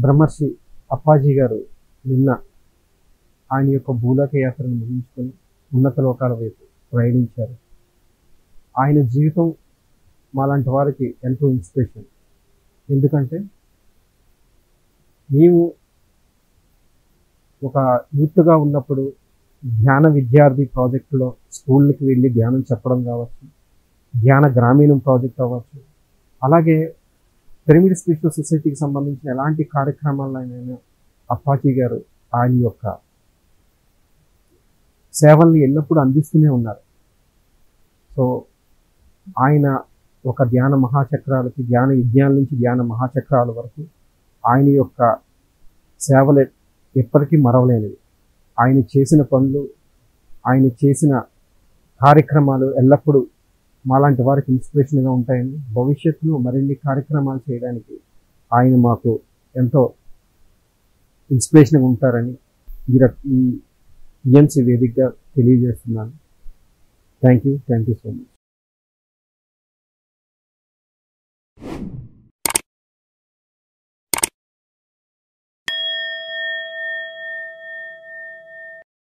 బ్రహ్మర్షి అప్పాజీ గారు నిన్న ఆయన యొక్క భూలోక యాత్రను ముగించుకొని ఉన్నత లోకాల వైపు ప్రయాణించారు ఆయన జీవితం మాలాంటి వారికి ఎంతో ఇన్స్పిరేషన్ ఎందుకంటే మేము ఒక యూత్గా ఉన్నప్పుడు ధ్యాన విద్యార్థి ప్రాజెక్టులో స్కూళ్ళకి వెళ్ళి ధ్యానం చెప్పడం కావచ్చు ధ్యాన గ్రామీణం ప్రాజెక్ట్ అవ్వచ్చు అలాగే పిరమిడ్ స్పిరిచువల్ సొసైటీకి సంబంధించిన ఎలాంటి కార్యక్రమాలైనా అప్పాజీ గారు ఆయన యొక్క సేవల్ని ఎల్లప్పుడూ అందిస్తూనే ఉన్నారు సో ఆయన ఒక ధ్యాన మహాచక్రాలకి ధ్యాన యజ్ఞాల నుంచి ధ్యాన మహాచక్రాల వరకు ఆయన యొక్క సేవలు ఎప్పటికీ మరవలేనివి ఆయన చేసిన పనులు ఆయన చేసిన కార్యక్రమాలు ఎల్లప్పుడూ మాలాంటి వారికి ఇన్స్పిరేషన్గా ఉంటాయని భవిష్యత్తులో మరిన్ని కార్యక్రమాలు చేయడానికి ఆయన మాకు ఎంతో ఇన్స్పిరేషన్గా ఉంటారని ఈ రక ఈ ఈఎన్సీ వేదికగా తెలియజేస్తున్నాను thank you thank you so much